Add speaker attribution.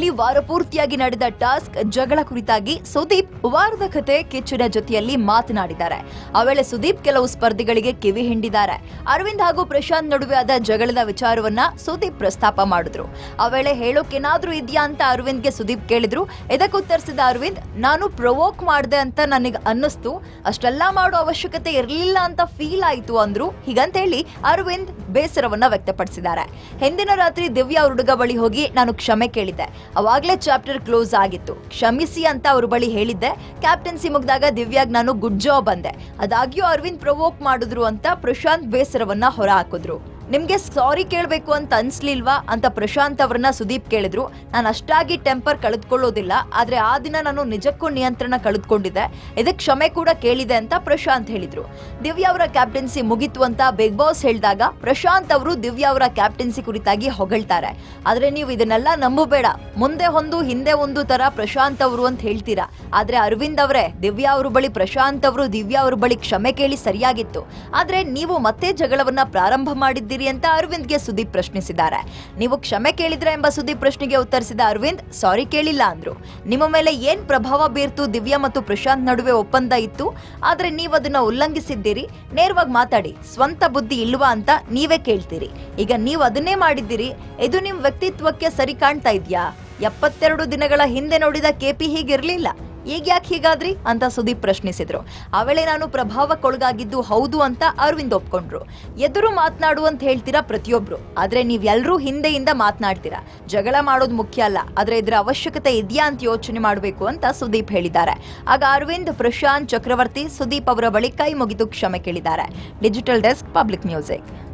Speaker 1: ಮನೆಯಲ್ಲಿ ವಾರ ಪೂರ್ತಿಯಾಗಿ ನಡೆದ ಟಾಸ್ಕ್ ಜಗಳ ಕುರಿತಾಗಿ ಸುದೀಪ್ ವಾರದ ಕತೆ ಕಿಚ್ಚುನ ಜೊತೆಯಲ್ಲಿ ಮಾತನಾಡಿದ್ದಾರೆ ಆ ವೇಳೆ ಸುದೀಪ್ ಕೆಲವು ಸ್ಪರ್ಧಿಗಳಿಗೆ ಕಿವಿ ಹಿಂಡಿದ್ದಾರೆ ಅರವಿಂದ್ ಹಾಗೂ ಪ್ರಶಾಂತ್ ನಡುವೆ ಆದ ಜಗಳದ ವಿಚಾರವನ್ನ ಸುದೀಪ್ ಪ್ರಸ್ತಾಪ ಮಾಡಿದ್ರು ಆ ವೇಳೆ ಹೇಳೋಕೇನಾದ್ರೂ ಇದೆಯಾ ಅಂತ ಅರವಿಂದ್ಗೆ ಸುದೀಪ್ ಕೇಳಿದ್ರು ಇದಕ್ಕೆ ಉತ್ತರಿಸಿದ ಅರವಿಂದ್ ನಾನು ಪ್ರವೋಕ್ ಮಾಡಿದೆ ಅಂತ ನನಗೆ ಅನ್ನಿಸ್ತು ಅಷ್ಟೆಲ್ಲ ಮಾಡೋ ಅವಶ್ಯಕತೆ ಇರಲಿಲ್ಲ ಅಂತ ಫೀಲ್ ಆಯ್ತು ಅಂದ್ರು ಹೀಗಂತ ಹೇಳಿ ಅರವಿಂದ್ ಬೇಸರವನ್ನ ವ್ಯಕ್ತಪಡಿಸಿದ್ದಾರೆ ಹಿಂದಿನ ರಾತ್ರಿ ದಿವ್ಯಾ ಅವ್ರ ಹುಡುಗ ಬಳಿ ಹೋಗಿ ನಾನು ಕ್ಷಮೆ ಕೇಳಿದ್ದೆ ಅವಾಗ್ಲೇ ಚಾಪ್ಟರ್ ಕ್ಲೋಸ್ ಆಗಿತ್ತು ಕ್ಷಮಿಸಿ ಅಂತ ಅವ್ರ ಬಳಿ ಹೇಳಿದ್ದೆ ಕ್ಯಾಪ್ಟನ್ಸಿ ಮುಗ್ದಾಗ ದಿವ್ಯಾಗ್ ನಾನು ಗುಡ್ ಜಾಬ್ ಅಂದೆ ಅದಾಗ್ಯೂ ಅರವಿಂದ್ ಪ್ರವೋಕ್ ಮಾಡಿದ್ರು ಅಂತ ಪ್ರಶಾಂತ್ ಬೇಸರವನ್ನ ಹೊರ ಹಾಕಿದ್ರು ನಿಮ್ಗೆ ಸಾರಿ ಕೇಳಬೇಕು ಅಂತ ಅನ್ಸ್ಲಿಲ್ವಾ ಅಂತ ಪ್ರಶಾಂತ್ ಅವ್ರನ್ನ ಸುದೀಪ್ ಕೇಳಿದ್ರು ನಾನು ಅಷ್ಟಾಗಿ ಟೆಂಪರ್ ಕಳೆದುಕೊಳ್ಳೋದಿಲ್ಲ ಆದ್ರೆ ಆ ದಿನ ನಾನು ನಿಜಕ್ಕೂ ನಿಯಂತ್ರಣ ಕಳೆದುಕೊಂಡಿದ್ದೆ ಇದಕ್ಕೆ ಕ್ಷಮೆ ಕೂಡ ಕೇಳಿದೆ ಅಂತ ಪ್ರಶಾಂತ್ ಹೇಳಿದ್ರು ದಿವ್ಯಾ ಅವರ ಕ್ಯಾಪ್ಟನ್ಸಿ ಮುಗಿತು ಅಂತ ಬಿಗ್ ಬಾಸ್ ಹೇಳಿದಾಗ ಪ್ರಶಾಂತ್ ಅವರು ದಿವ್ಯಾ ಅವರ ಕ್ಯಾಪ್ಟನ್ಸಿ ಕುರಿತಾಗಿ ಹೊಗಳ್ತಾರೆ ಆದ್ರೆ ನೀವು ಇದನ್ನೆಲ್ಲ ನಂಬಬೇಡ ಮುಂದೆ ಒಂದು ಹಿಂದೆ ಒಂದು ತರ ಪ್ರಶಾಂತ್ ಅವರು ಅಂತ ಹೇಳ್ತೀರಾ ಆದ್ರೆ ಅರವಿಂದ್ ಅವರೇ ದಿವ್ಯಾ ಅವ್ರ ಬಳಿ ಪ್ರಶಾಂತ್ ಅವರು ದಿವ್ಯಾ ಅವ್ರ ಬಳಿ ಕ್ಷಮೆ ಕೇಳಿ ಸರಿಯಾಗಿತ್ತು ಆದ್ರೆ ನೀವು ಮತ್ತೆ ಜಗಳವನ್ನ ಪ್ರಾರಂಭ ಮಾಡಿದ್ದೀರಿ ಅಂತ ಅರವಿಂದ್ಗೆ ಸುದೀಪ್ ಪ್ರಶ್ನಿಸಿದ್ದಾರೆ ನೀವು ಕ್ಷಮೆ ಕೇಳಿದ್ರೆ ಎಂಬ ಸುದೀಪ್ ಪ್ರಶ್ನೆಗೆ ಉತ್ತರಿಸಿದ ಅರವಿಂದ್ ಸಾರಿ ಕೇಳಿಲ್ಲ ಅಂದ್ರು ನಿಮ್ಮ ಮೇಲೆ ಏನ್ ಪ್ರಭಾವ ಬೀರ್ತು ದಿವ್ಯಾ ಮತ್ತು ಪ್ರಶಾಂತ್ ನಡುವೆ ಒಪ್ಪಂದ ಇತ್ತು ಆದ್ರೆ ನೀವು ಅದನ್ನ ಉಲ್ಲಂಘಿಸಿದ್ದೀರಿ ನೇರವಾಗಿ ಮಾತಾಡಿ ಸ್ವಂತ ಬುದ್ಧಿ ಇಲ್ವಾ ಅಂತ ನೀವೇ ಕೇಳ್ತೀರಿ ಈಗ ನೀವು ಅದನ್ನೇ ಮಾಡಿದ್ದೀರಿ ಇದು ನಿಮ್ ವ್ಯಕ್ತಿತ್ವಕ್ಕೆ ಸರಿ ಕಾಣ್ತಾ ಇದ್ಯಾ ಎಪ್ಪತ್ತೆರಡು ದಿನಗಳ ಹಿಂದೆ ನೋಡಿದ ಕೆಪಿ ಹೀಗಿರ್ಲಿಲ್ಲ ಈಗ ಯಾಕೆ ಹೀಗಾದ್ರಿ ಅಂತ ಸುದೀಪ್ ಪ್ರಶ್ನಿಸಿದ್ರು ಆ ವೇಳೆ ನಾನು ಪ್ರಭಾವಕ್ಕೊಳಗಾಗಿದ್ದು ಹೌದು ಅಂತ ಅರವಿಂದ್ ಒಪ್ಕೊಂಡ್ರು ಎದುರು ಮಾತನಾಡು ಅಂತ ಹೇಳ್ತೀರಾ ಪ್ರತಿಯೊಬ್ರು ಆದ್ರೆ ನೀವೆಲ್ಲರೂ ಹಿಂದೆಯಿಂದ ಮಾತನಾಡ್ತೀರಾ ಜಗಳ ಮಾಡೋದು ಮುಖ್ಯ ಅಲ್ಲ ಆದ್ರೆ ಇದರ ಅವಶ್ಯಕತೆ ಇದೆಯಾ ಅಂತ ಯೋಚನೆ ಮಾಡಬೇಕು ಅಂತ ಸುದೀಪ್ ಹೇಳಿದ್ದಾರೆ ಆಗ ಅರವಿಂದ್ ಪ್ರಶಾಂತ್ ಚಕ್ರವರ್ತಿ ಸುದೀಪ್ ಅವರ ಬಳಿ ಕೈ ಮುಗಿದು ಕ್ಷಮೆ ಕೇಳಿದ್ದಾರೆ ಡಿಜಿಟಲ್ ಡೆಸ್ಕ್ ಪಬ್ಲಿಕ್ ಮ್ಯೂಸಿಕ್